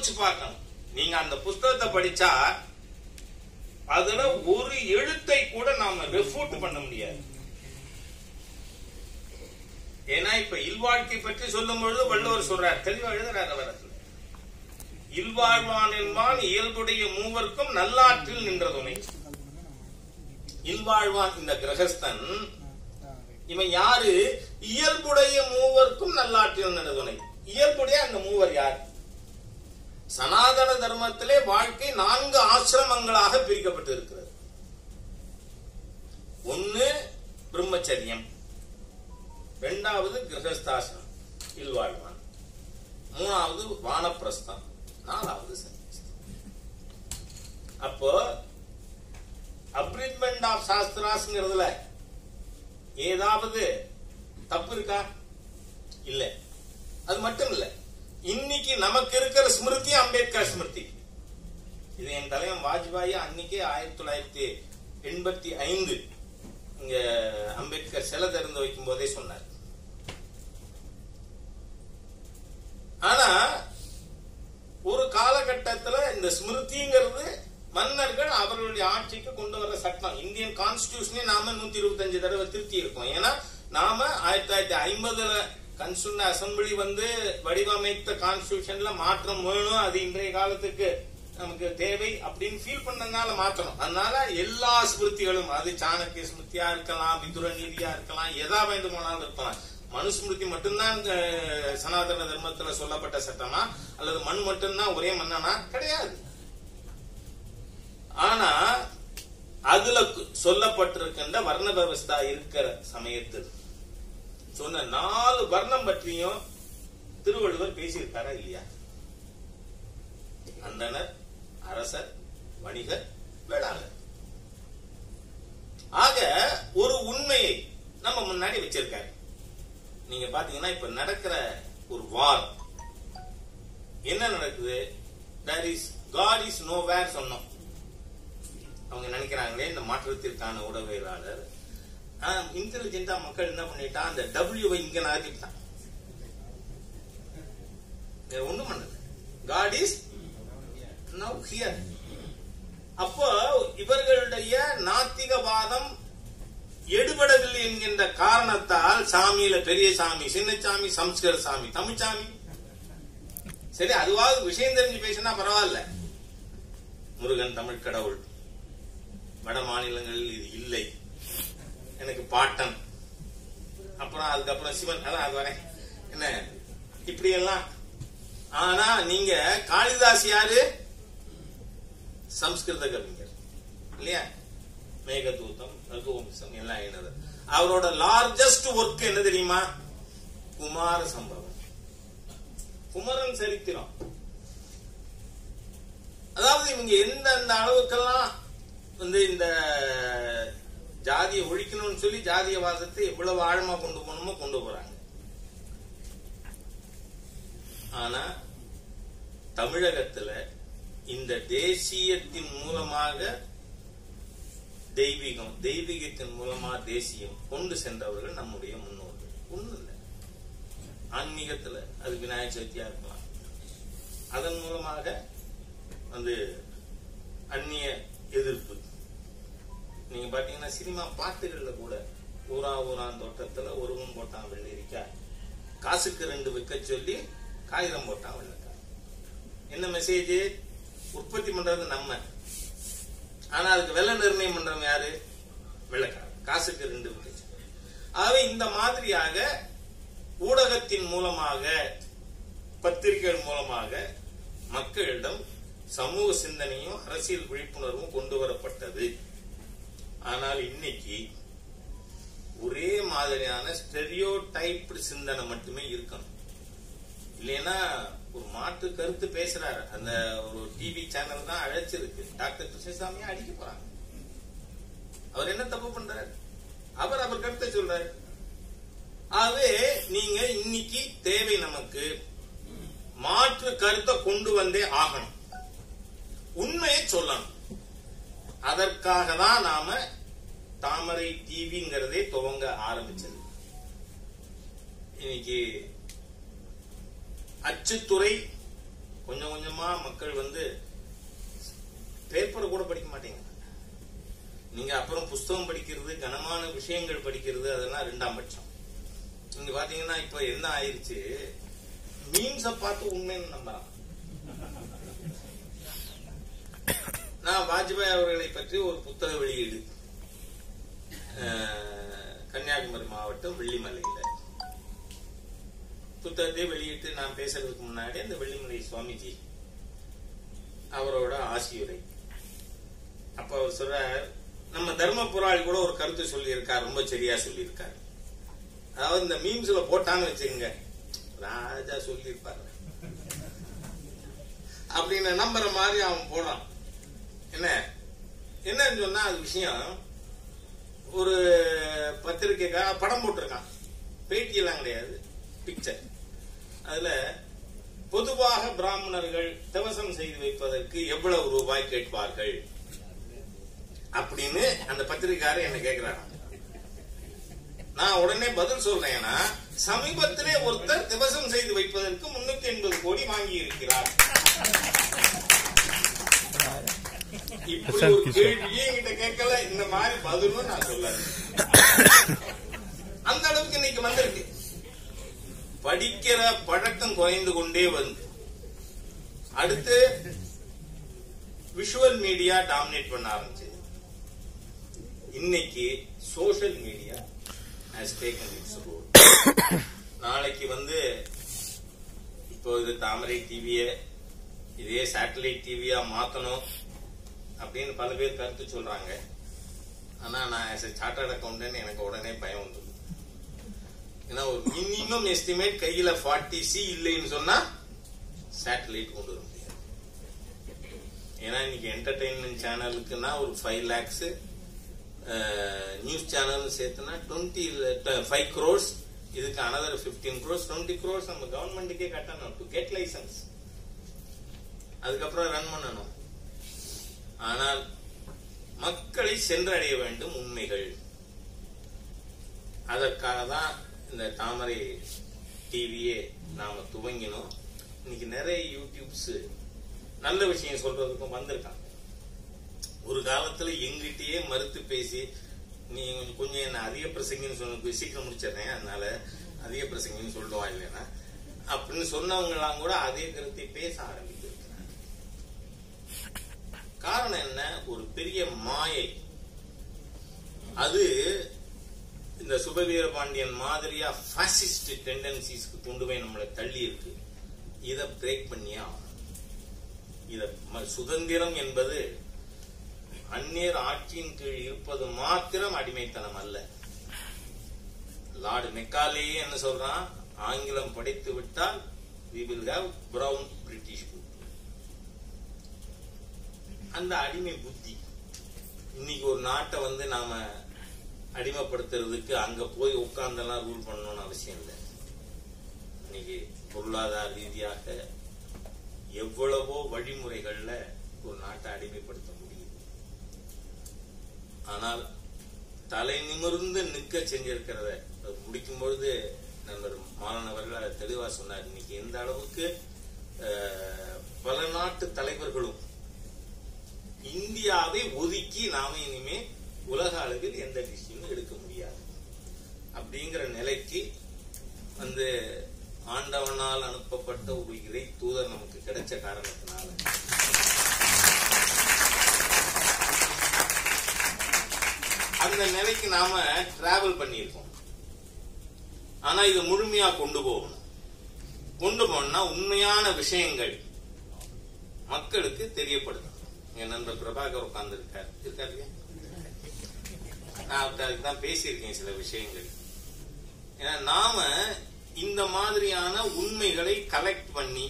யோசிச்சு பார்க்கணும் நீங்க அந்த புஸ்தகத்தை படிச்சா அதுல ஒரு எழுத்தை கூட நாம ரெஃபூட் பண்ண முடியாது ஏன்னா இப்ப இல்வாழ்க்கை பற்றி சொல்லும் பொழுது வள்ளுவர் சொல்றார் தெளிவா எழுதுறாரு அவர் அதுல. இல்வாழ்வான் என்பான் இயல்புடைய மூவர்க்கும் நல்லாற்றில் நின்ற துணை இல்வாழ்வான் இந்த கிரகஸ்தன் இவன் யாரு இயல்புடைய மூவர்க்கும் நல்லாற்றில் நின்ற துணை இயல்புடைய அந்த மூவர் யார் சனாதன தர்மத்திலே வாழ்க்கை நான்கு ஆசிரமங்களாக பிரிக்கப்பட்டு இருக்கிறது ஒன்னு பிரம்மச்சரியம் இரண்டாவது கிரகஸ்தாசனம் இல்வாழ்வான் மூணாவது வானப்பிரஸ்தம் நாலாவது சன்னியாசி அப்போ அப்ரிட்மெண்ட் ஆஃப் சாஸ்திராஸ்ங்கிறதுல ஏதாவது தப்பு இருக்கா இல்ல அது மட்டும் இல்ல இன்னைக்கு நமக்கு இருக்கிற ஸ்மிருதி அம்பேத்கர் ஸ்மிருதி இது என் தலைவன் வாஜ்பாய் அன்னைக்கே ஆயிரத்தி தொள்ளாயிரத்தி எண்பத்தி ஐந்து இங்க அம்பேத்கர் சிலை திறந்து வைக்கும் போதே சொன்னார் ஆனா ஒரு காலகட்டத்துல இந்த ஸ்மிருதிங்கிறது மன்னர்கள் அவர்களுடைய ஆட்சிக்கு கொண்டு வர சட்டம் இந்தியன் கான்ஸ்டிடியூஷனே நாம நூத்தி இருபத்தஞ்சு தடவை திருத்தி இருக்கோம் ஏன்னா நாம ஆயிரத்தி தொள்ளாயிரத்தி ஐம்பதுல கன்ஸ்டியூஷன் அசம்பிளி வந்து வடிவமைத்த கான்ஸ்டிடியூஷன்ல மாற்றம் வேணும் அது இன்றைய காலத்துக்கு நமக்கு தேவை அப்படின்னு ஃபீல் பண்ணதுனால மாற்றணும் அதனால எல்லா ஸ்மிருதிகளும் அது சாணக்கிய ஸ்மிருதியா இருக்கலாம் விதுர நீதியா இருக்கலாம் எதா வேண்டுமானாலும் இருக்கலாம் மனுஸ்மிருதி மட்டும்தான் அஹ், சனாதன தர்மத்துல சொல்லப்பட்ட சட்டமா அல்லது மண் மட்டும்தான் ஒரே மன்னனா கிடையாது ஆனா அதுல கு- சொல்லப்பட்டிருக்கின்ற வர்ண விவஸ்தா இருக்கிற சமயத்தில் சொன்ன நாலு வர்ணம் பற்றியும் திருவள்ளுவர் பேசியிருக்காரா இல்லையா அந்தனர் அரசர் வணிகர் வேளாளர் ஆக ஒரு உண்மையை நம்ம முன்னாடி வச்சிருக்காரு நீங்க பாத்தீங்கன்னா இப்ப நடக்கிற ஒரு வார் என்ன நடக்குது there is God is nowhere சொன்னோம் அவங்க நினைக்கிறாங்களே இந்த மாற்றத்திற்கான உடவியலாளர் இன்டெலிஜென்டா மக்கள் என்ன பண்ணிட்டா அந்த டபிள்யூவை இங்க நகர்த்திட்டான் வேற ஒண்ணும் பண்ணல காட் இஸ் நவ் ஹியர் அப்போ இவர்களுடைய நாத்திகவாதம் எடுபடவில்லை என்கின்ற காரணத்தால் சாமியில பெரிய சாமி சின்ன சாமி சம்ஸ்கிருத சாமி தமிழ் சாமி சரி அதுவாவது விஷயம் தெரிஞ்சு பேசினா பரவாயில்ல முருகன் தமிழ் கடவுள் வட மாநிலங்களில் இது இல்லை எனக்கு பாட்டன் அப்புறம் அதுக்கப்புறம் சிவன் அதான் அது வரேன் என்ன இப்படி எல்லாம் ஆனா நீங்க காளிதாஸ் யாரு சம்ஸ்கிருத கவிஞர் இல்லையா மேகதூதம் ரகுவம்சம் எல்லாம் என்னது அவரோட லார்ஜஸ்ட் ஒர்க் என்ன தெரியுமா குமார சம்பவம் குமரன் சரித்திரம் அதாவது இவங்க எந்த அந்த அளவுக்கெல்லாம் வந்து இந்த ஜாதியை ஒழிக்கணும்னு சொல்லி ஜாதியவாதத்தை எவ்வளவு ஆழமா கொண்டு போகணுமோ கொண்டு போறாங்க ஆனா தமிழகத்துல இந்த தேசியத்தின் மூலமாக தெய்வீகம் தெய்வீகத்தின் மூலமா தேசியம் கொண்டு சென்றவர்கள் நம்முடைய முன்னோர்கள் ஒண்ணு இல்லை ஆன்மீகத்துல அது விநாயகர் சதுர்த்தியா இருக்கலாம் அதன் மூலமாக வந்து அந்நிய எதிர்ப்பு நீங்க பாத்தீங்கன்னா சினிமா பாட்டுகள்ல கூட ஊரா ஊரான் தோட்டத்துல ஒருவன் போட்டான் வெள்ளரிக்கா காசுக்கு ரெண்டு விற்க சொல்லி காகிதம் போட்டான் வெள்ளக்கா என்ன மெசேஜ் உற்பத்தி பண்றது நம்ம ஆனா அதுக்கு விலை நிர்ணயம் பண்றவங்க யாரு வெள்ளக்காரன் காசுக்கு ரெண்டு விற்க சொல்லி ஆகவே இந்த மாதிரியாக ஊடகத்தின் மூலமாக பத்திரிகைகள் மூலமாக மக்களிடம் சமூக சிந்தனையும் அரசியல் விழிப்புணர்வும் கொண்டு வரப்பட்டது ஆனால் இன்னைக்கு ஒரே மாதிரியான ஸ்டெரியோ டைப்டு சிந்தனை மட்டுமே இருக்கணும் இல்லைன்னா ஒரு மாற்று கருத்து பேசுறாரு அந்த ஒரு டிவி சேனல் தான் அழைச்சிருக்கு டாக்டர் கிருஷ்ணசாமியை அடிக்க போறாங்க அவர் என்ன தப்பு பண்றாரு அவர் அவர் கருத்தை சொல்றாரு ஆகவே நீங்க இன்னைக்கு தேவை நமக்கு மாற்று கருத்தை கொண்டு வந்தே ஆகணும் உண்மையை சொல்லணும் அதற்காக தான் நாம தாமரை டிவிங்கிறதே துவங்க ஆரம்பிச்சது இன்னைக்கு அச்சுத்துறை கொஞ்சம் கொஞ்சமா மக்கள் வந்து பேப்பரை கூட படிக்க மாட்டேங்க நீங்க அப்புறம் புஸ்தகம் படிக்கிறது கனமான விஷயங்கள் படிக்கிறது அதெல்லாம் ரெண்டாம் பட்சம் நீங்க பாத்தீங்கன்னா இப்ப என்ன ஆயிருச்சு மீன்ஸ பார்த்து உண்மைன்னு நம்பலாம் நான் வாஜ்பாய் அவர்களை பற்றி ஒரு புத்தக வெளியீடு அஹ், கன்னியாகுமரி மாவட்டம் வெள்ளிமலையில புத்தகத்தை வெளியிட்டு நான் பேசுறதுக்கு முன்னாடி அந்த வெள்ளிமலை சுவாமிஜி அவரோட ஆசியுரை அப்ப அவர் சொல்றார் நம்ம தர்மபுராளி கூட ஒரு கருத்து சொல்லியிருக்கார் ரொம்ப சரியா சொல்லியிருக்காரு அதாவது இந்த மீம்ஸ்ல போட்டான்னு வச்சுக்கோங்க ராஜா சொல்லியிருப்பாரு அப்படின்னு நம்புற மாதிரி அவன் போடுறான் என்ன என்னன்னு சொன்னா அது விஷயம் ஒரு பத்திரிக்கைக்காக படம் போட்டிருக்கான் பேட்டி எல்லாம் கிடையாது பிக்சர் அதுல பொதுவாக பிராமணர்கள் தவசம் செய்து வைப்பதற்கு எவ்வளவு ரூபாய் கேட்பார்கள் அப்படின்னு அந்த பத்திரிக்காரர் என்ன கேக்குறாங்க நான் உடனே பதில் சொல்றேன் ஏன்னா சமீபத்திலே ஒருத்தர் திவசம் செய்து வைப்பதற்கு முன்னூத்தி எண்பது கோடி வாங்கி இருக்கிறார் இப்படி ஒரு கேள்வியே என்கிட்ட கேட்கல இந்த மாதிரி பதிலும் நான் சொல்ல அந்த அளவுக்கு இன்னைக்கு வந்திருக்கு படிக்கிற பழக்கம் குறைந்து கொண்டே வந்து அடுத்து விஷுவல் மீடியா டாமினேட் பண்ண ஆரம்பிச்சது இன்னைக்கு social media has taken its role நாளைக்கு வந்து இப்போ இது தாமரை டிவிய இதே சேட்டலைட் டிவியா மாத்தணும் அப்படின்னு பல பேர் கருத்து சொல்றாங்க ஆனா நான் as a சார்ட்டர்ட் அக்கௌண்டன்ட் எனக்கு உடனே பயம் வந்துடும் ஏன்னா ஒரு மினிமம் எஸ்டிமேட் கையில ஃபார்ட்டி சி இல்லைன்னு சொன்னா சேட்டலைட் கொண்டு வர முடியாது ஏன்னா இன்னைக்கு என்டர்டைன்மெண்ட் சேனலுக்குன்னா ஒரு ஃபைவ் லேக்ஸ் நியூஸ் சேனல் சேர்த்துனா டுவெண்ட்டி ஃபைவ் க்ரோர்ஸ் இதுக்கு another fifteen crores twenty crores நம்ம கவர்மெண்ட்டுக்கே கட்டணும் டு கெட் லைசன்ஸ் அதுக்கப்புறம் ரன் பண்ணணும் ஆனால் மக்களை சென்றடைய வேண்டும் உண்மைகள் அதற்காக தான் இந்த தாமரை டிவியே நாம துவங்கினோம் இன்னைக்கு நிறைய யூடியூப்ஸ் நல்ல விஷயம் சொல்றதுக்கும் வந்திருக்காங்க ஒரு காலத்துல எங்கிட்டயே மறுத்து பேசி நீ கொஞ்சம் கொஞ்சம் என்ன அதிக பிரசங்கின்னு சொன்ன சீக்கிரம் முடிச்சிடுறேன் அதனால அதிக பிரசங்கின்னு சொல்லுவா இல்லைன்னா அப்படின்னு சொன்னவங்க எல்லாம் கூட அதே கருத்தை பேச ஆரம்பித்திருக்கிறாங்க காரணம் என்ன ஒரு பெரிய மாயை அது இந்த சுபவீர பாண்டியன் மாதிரியா பாசிஸ்ட் டெண்டன்சிஸ்க்கு கொண்டு போய் நம்மளை தள்ளி இருக்கு இதை பிரேக் பண்ணியே ஆகணும் இத ம- சுதந்திரம் என்பது அந்நியர் ஆட்சியின் கீழ் இருப்பது மாத்திரம் அடிமைத்தனம் அல்ல லார்டு மெக்காலேயே என்ன சொல்றான் ஆங்கிலம் படித்து விட்டால் we will have brown british book அந்த அடிமை புத்தி இன்னைக்கு ஒரு நாட்டை வந்து நாம அடிமைப்படுத்துறதுக்கு அங்க போய் உட்கார்ந்தெல்லாம் ரூல் பண்ணணும்னு அவசியம் இல்லை இன்னைக்கு பொருளாதார ரீதியாக எவ்வளவோ வழிமுறைகள்ல ஒரு நாட்டை அடிமைப்படுத்த முடியுது ஆனால் தலை நிமிர்ந்து நிக்க செஞ்சிருக்கிறத அது முடிக்கும் பொழுது நண்பர் மாலன் அவர்கள் அதை தெளிவா சொன்னார் இன்னைக்கு எந்த அளவுக்கு அஹ், பல நாட்டு தலைவர்களும் இந்தியாவை ஒதுக்கி நாம இனிமே உலக அளவில் எந்த டிசிஷனும் எடுக்க முடியாது அப்படிங்கிற நிலைக்கு வந்து ஆண்டவனால் அனுப்பப்பட்ட ஒரு இறை தூதர் நமக்கு கிடைச்ச காரணத்தினால அந்த நிலைக்கு நாம டிராவல் பண்ணியிருக்கோம் ஆனா இதை முழுமையா கொண்டு போகணும் கொண்டு போனா உண்மையான விஷயங்கள் மக்களுக்கு தெரியப்படுத்தணும் என் நண்பர் பிரபாகர் உட்கார்ந்து இருக்கார் இருக்காரு இல்லையா? நான் அவர்கிட்ட அதுக்கு தான் பேசியிருக்கேன் சில விஷயங்கள் ஏன்னா நாம இந்த மாதிரியான உண்மைகளை கலெக்ட் பண்ணி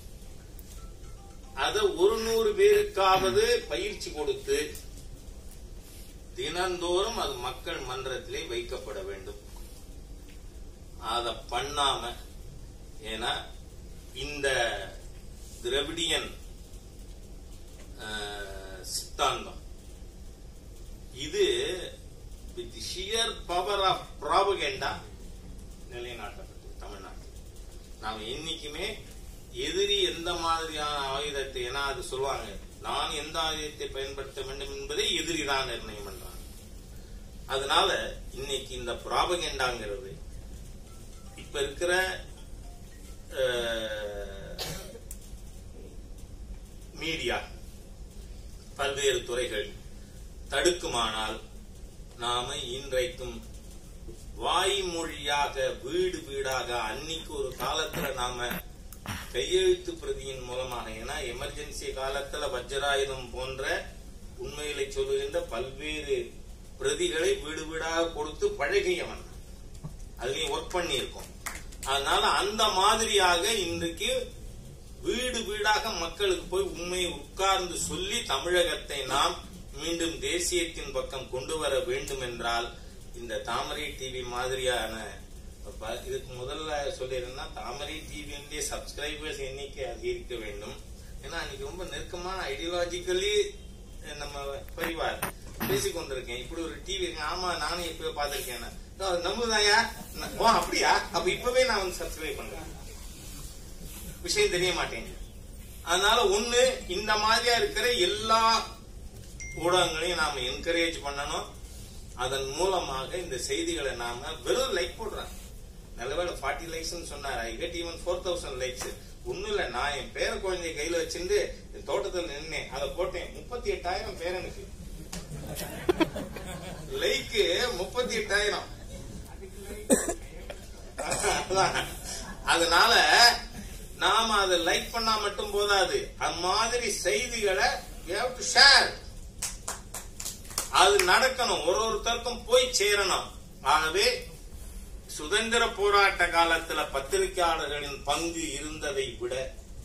அத ஒரு நூறு பேருக்காவது பயிற்சி கொடுத்து தினந்தோறும் அது மக்கள் மன்றத்திலே வைக்கப்பட வேண்டும் அத பண்ணாம ஏன்னா இந்த திரவிடியன் அஹ், சித்தாந்தம் இது with sheer power of propaganda நிலைநாட்டப்பட்டது தமிழ்நாட்டில் நாம் என்னைக்குமே எதிரி எந்த மாதிரியான ஆயுதத்தை ஏன்னா அது சொல்லுவாங்க நான் எந்த ஆயுதத்தை பயன்படுத்த வேண்டும் என்பதை எதிரி தான் நிர்ணயம் பண்றாங்க அதனால இன்னைக்கு இந்த ப்ராபகெண்டாங்கிறது இப்ப இருக்கிற மீடியா பல்வேறு துறைகள் தடுக்குமானால் நாம இன்றைக்கும் வாய்மொழியாக வீடு வீடாக அன்னைக்கு ஒரு காலத்துல நாம கையெழுத்து பிரதியின் மூலமாக ஏன்னா எமர்ஜென்சி காலத்துல வஜ்ராயுதம் போன்ற உண்மைகளை சொல்லுகின்ற பல்வேறு பிரதிகளை வீடு வீடாக கொடுத்து பழகியவன் அதுலயும் ஒர்க் பண்ணி இருக்கோம் அதனால அந்த மாதிரியாக இன்றைக்கு வீடு வீடாக மக்களுக்கு போய் உண்மையை உட்கார்ந்து சொல்லி தமிழகத்தை நாம் மீண்டும் தேசியத்தின் பக்கம் கொண்டு வர வேண்டும் என்றால் இந்த தாமரை டிவி மாதிரியான ப- இதுக்கு முதல்ல சொல்லியிருந்தா தாமரை டிவியுடைய சப்ஸ்கிரைபர்ஸ் எண்ணிக்கை அதிகரிக்க வேண்டும் ஏன்னா அன்னைக்கு ரொம்ப நெருக்கமான ஐடியாலஜிக்கலி நம்ம பரிவார் பேசிக் கொண்டிருக்கேன் இப்படி ஒரு டிவி இருக்கு ஆமா நானும் இப்ப பாத்திருக்கேன் நம்புதாயா ஓ அப்படியா அப்ப இப்பவே நான் வந்து சப்ஸ்கிரைப் பண்றேன் விஷயம் தெரிய மாட்டேங்குது அதனால ஒண்ணு இந்த மாதிரியா இருக்கிற எல்லா ஊடகங்களையும் நாம என்கரேஜ் பண்ணணும் அதன் மூலமாக இந்த செய்திகளை நாம வெறும் லைக் போடுறேன் நல்லவேளை ஃபார்ட்டி லைக்ஸ் சொன்னார் I get even four thousand likes ஒண்ணும் இல்ல நான் என் பேர குழந்தைய கையில வச்சிருந்து என் தோட்டத்தில் நின்னேன் அதை போட்டேன் முப்பத்தி எட்டாயிரம் பேரனுக்கு லைக்கு முப்பத்தி எட்டாயிரம் அதான். அதனால நாம அதை லைக் பண்ணா மட்டும் போதாது அந்த மாதிரி செய்திகளை ஷேர் அது நடக்கணும் ஒரு ஒருத்தருக்கும் போய் சேரணும் ஆகவே சுதந்திர போராட்ட காலத்துல பத்திரிகையாளர்களின் பங்கு இருந்ததை விட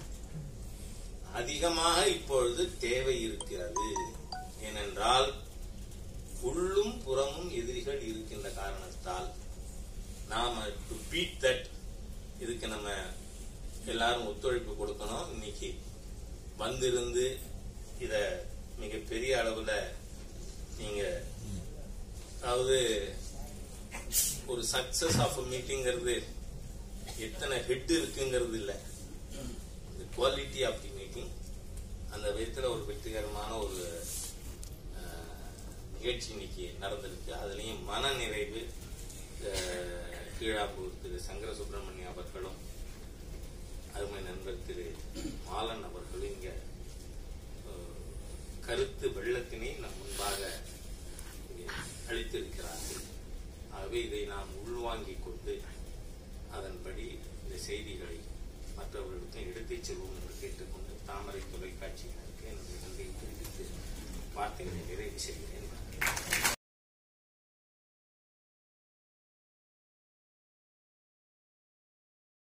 அதிகமாக இப்பொழுது தேவை இருக்கிறது ஏனென்றால் உள்ளும் புறமும் எதிரிகள் இருக்கின்ற காரணத்தால் நாம டு பீட் தட் இதுக்கு நம்ம எல்லாரும் ஒத்துழைப்பு கொடுக்கணும் இன்னைக்கு வந்திருந்து இத மிகப்பெரிய அளவுல நீங்க அதாவது ஒரு சக்சஸ் ஆஃப் மீட்டிங்கிறது எத்தனை ஹெட் இருக்குங்கிறது இல்ல குவாலிட்டி ஆஃப் தி மீட்டிங் அந்த விதத்துல ஒரு வெற்றிகரமான ஒரு அஹ், நிகழ்ச்சி இன்னைக்கு நடந்திருக்கு அதுலயும் மன நிறைவு அஹ், கீழாப்பூர் திரு சங்கர சுப்பிரமணியம் அவர்களும் அருமை நண்பர் திரு மாலன் அவர்களும் இங்க அஹ், கருத்து வெள்ளத்தினை நம் முன்பாக இங்கே அளித்திருக்கிறார்கள் ஆகவே இதை நாம் உள்வாங்கிக் கொண்டு அதன்படி இந்த செய்திகளை மற்றவர்களுக்கும் எடுத்துச் செல்வோம் என்று கேட்டுக்கொண்டு தாமரை தொலைக்காட்சியினருக்கு என்னுடைய நன்றியை தெரிவித்து வார்த்தைகளை நிறைவு செய்கிறேன்